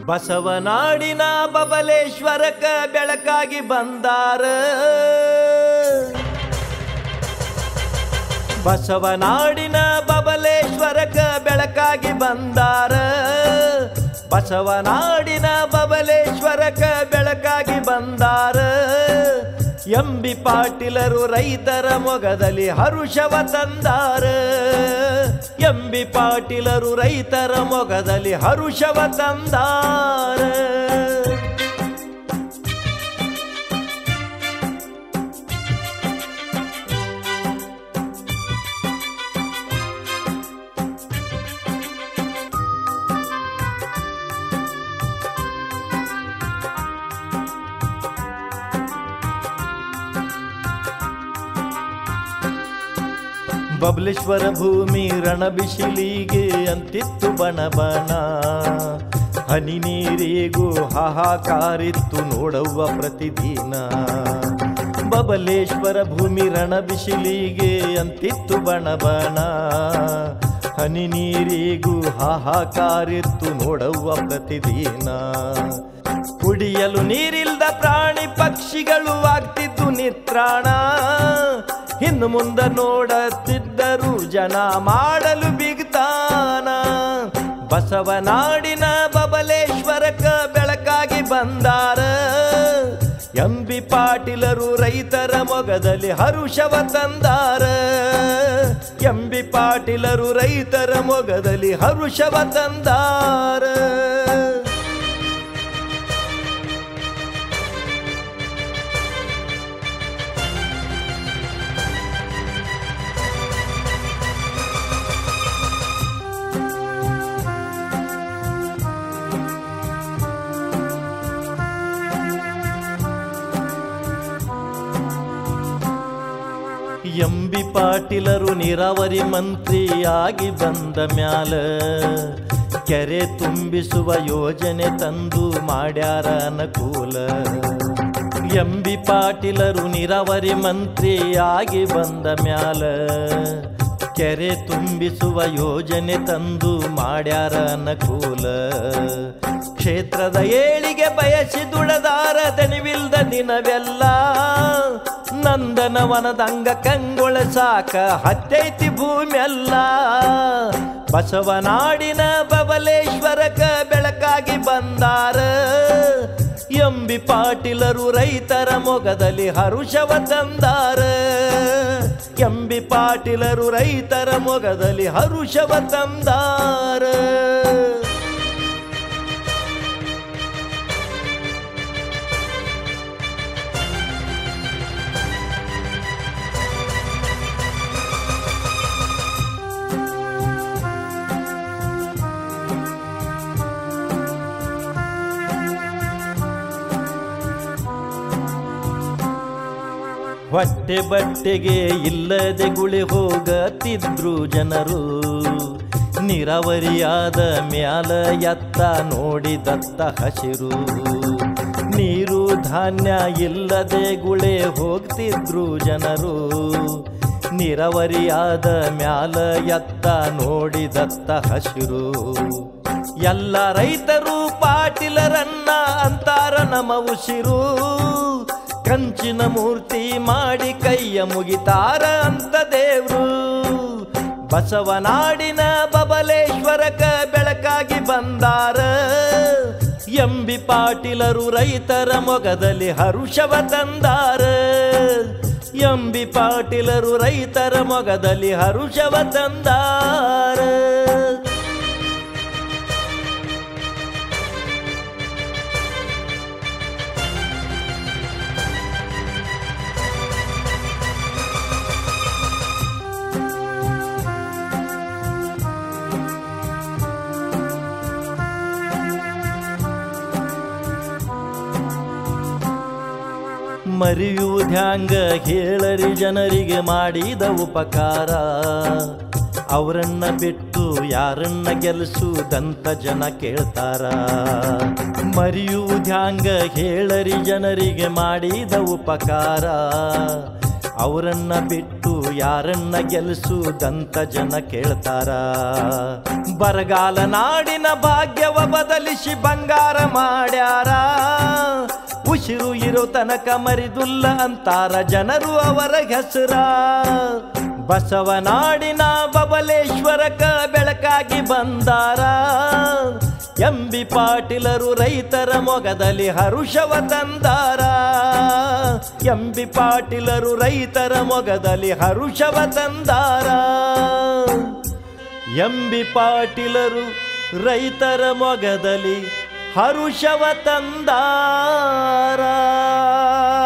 ಬಸವನಾಡಿನ ಬಬಲೇಶ್ವರಕ ಬೆಳಕಾಗಿ ಬಂದಾರ ಬಸವನಾಡಿನ ಬಬಲೇಶ್ವರಕ ಬೆಳಕಾಗಿ ಬಂದಾರ ಬಸವನಾಡಿನ ಬಬಲೇಶ್ವರಕ ಬೆಳಕಾಗಿ ಬಂದಾರ ಎಂಬಿ ಪಾಟೀಲರು ರೈತರ ಮೊಗದಲ್ಲಿ ಹರುಷವ ತಂದಾರ ಎಂಬಿ ಪಾಟೀಲರು ರೈತರ ಮೊಗದಲ್ಲಿ ಹರುಷವ ತಂದಾರ ಬಬಲೇಶ್ವರ ಭೂಮಿ ರಣಬಿಸಿಲಿಗೆ ಅಂತಿತ್ತು ಬಣಬಣ ಹನಿ ನೀರಿಗೂ ಹಾಹಾಕಾರಿತ್ತು ನೋಡವ್ವ ಪ್ರತಿದಿನ ಬಬಲೇಶ್ವರ ಭೂಮಿ ರಣಬಿಸಿಲಿಗೆ ಅಂತಿತ್ತು ಬಣಬಣ ಹನಿ ನೀರಿಗೂ ಹಾಹಾಕಾರಿತ್ತು ನೋಡವ್ವ ಪ್ರತಿದಿನ ಕುಡಿಯಲು ನೀರಿಲ್ದ ಪ್ರಾಣಿ ಪಕ್ಷಿಗಳು ಆಗ್ತಿದ್ದು ನಿತ್ರಾಣ ಇನ್ನು ಮುಂದೆ ನೋಡುತ್ತಿದ್ದರು ಜನ ಮಾಡಲು ಬಿಗ್ತಾನ ಬಸವನಾಡಿನ ಬಬಲೇಶ್ವರಕ ಬೆಳಕಾಗಿ ಬಂದಾರ ಎಂಬಿ ಪಾಟೀಲರು ರೈತರ ಮೊಗದಲ್ಲಿ ಹರುಷವ ತಂದಾರ ಎಂಬಿ ಪಾಟೀಲರು ರೈತರ ಮೊಗದಲ್ಲಿ ಹರುಷವ ತಂದಾರ ಎಂಬಿ ಪಾಟೀಲರು ನೀರಾವರಿ ಮಂತ್ರಿಯಾಗಿ ಬಂದ ಮ್ಯಾಲ ಕೆರೆ ತುಂಬಿಸುವ ಯೋಜನೆ ತಂದು ಮಾಡ್ಯಾರ ಅನುಕೂಲ ಎಂಬಿ ಪಾಟೀಲರು ನೀರಾವರಿ ಮಂತ್ರಿಯಾಗಿ ಬಂದ ಮ್ಯಾಲ ಕೆರೆ ತುಂಬಿಸುವ ಯೋಜನೆ ತಂದು ಮಾಡ್ಯಾರ ಅನುಕೂಲ ಕ್ಷೇತ್ರದ ಏಳಿಗೆ ಬಯಸಿ ದುಡದಾರ ದಣಿವಿಲ್ದ ದಿನವೆಲ್ಲ ನಂದನವನದಂಗ ಕಂಗೊಳ ಸಾಕ ಹತ್ತೈತಿ ಭೂಮಿಯಲ್ಲ ಬಸವನಾಡಿನ ಬಬಲೇಶ್ವರಕ ಬೆಳಕಾಗಿ ಬಂದಾರ ಎಂಬಿ ಪಾಟೀಲರು ರೈತರ ಮೊಗದಲ್ಲಿ ಹರುಷವ ತಂದಾರ ಎಂಬಿ ಪಾಟೀಲರು ರೈತರ ಮೊಗದಲ್ಲಿ ಹರುಷವ ತಂದಾರ ಹೊಟ್ಟೆ ಬಟ್ಟೆಗೆ ಇಲ್ಲದೆ ಗುಳಿ ಹೋಗತಿದ್ರು ಜನರು ನೀರಾವರಿಯಾದ ಮ್ಯಾಲ ಎತ್ತ ನೋಡಿದತ್ತ ಹಸಿರು ನೀರು ಧಾನ್ಯ ಇಲ್ಲದೆ ಗುಳೆ ಹೋಗ್ತಿದ್ರು ಜನರು ನೀರಾವರಿಯಾದ ಮ್ಯಾಲ ಎತ್ತ ನೋಡಿದತ್ತ ಹಸಿರು ಎಲ್ಲ ರೈತರು ಪಾಟೀಲರನ್ನ ಅಂತಾರ ನಮ ಉಸಿರು ಕಂಚಿನ ಮೂರ್ತಿ ಮಾಡಿ ಕೈಯ ಮುಗಿತಾರ ಅಂತ ದೇವ್ರು ಬಸವನಾಡಿನ ಬಬಲೇಶ್ವರಕ ಬೆಳಕಾಗಿ ಬಂದಾರ ಎಂಬಿ ಪಾಟೀಲರು ರೈತರ ಮೊಗದಲ್ಲಿ ಹರುಷವ ತಂದಾರ ಎಂಬಿ ಪಾಟೀಲರು ರೈತರ ಮೊಗದಲ್ಲಿ ಹರುಷವ ತಂದಾರ ಮರೆಯುವುದ್ಯಾಂಗ ಹೇಳರಿ ಜನರಿಗೆ ಮಾಡಿದ ಉಪಕಾರ ಅವರನ್ನ ಬಿಟ್ಟು ಯಾರನ್ನ ಗೆಲ್ಲಿಸುವುದಂತ ಜನ ಕೇಳ್ತಾರ ಮರೆಯುವುದ್ಯಾಂಗ ಹೇಳರಿ ಜನರಿಗೆ ಮಾಡಿದ ಉಪಕಾರ ಅವರನ್ನ ಬಿಟ್ಟು ಯಾರನ್ನ ಗೆಲ್ಲಿಸುವುದಂತ ಜನ ಕೇಳ್ತಾರ ಬರಗಾಲ ನಾಡಿನ ಭಾಗ್ಯವ ಬದಲಿಸಿ ಬಂಗಾರ ಮಾಡ್ಯಾರ ಉಸಿರು ಇರೋ ತನಕ ಮರಿದುಲ್ಲ ಅಂತಾರ ಜನರು ಅವರ ಹೆಸರ ಬಸವನಾಡಿನ ಬಬಲೇಶ್ವರಕ ಬೆಳಕಾಗಿ ಬಂದಾರ ಎಂಬಿ ಪಾಟೀಲರು ರೈತರ ಮೊಗದಲ್ಲಿ ಹರುಷವ ತಂದಾರ ಎಂಬಿ ಪಾಟೀಲರು ರೈತರ ಮೊಗದಲ್ಲಿ ಹರುಷವ ತಂದಾರ ಎಂಬಿ ಪಾಟೀಲರು ರೈತರ ಮೊಗದಲ್ಲಿ ಹರುಷವ ತಂದಾರ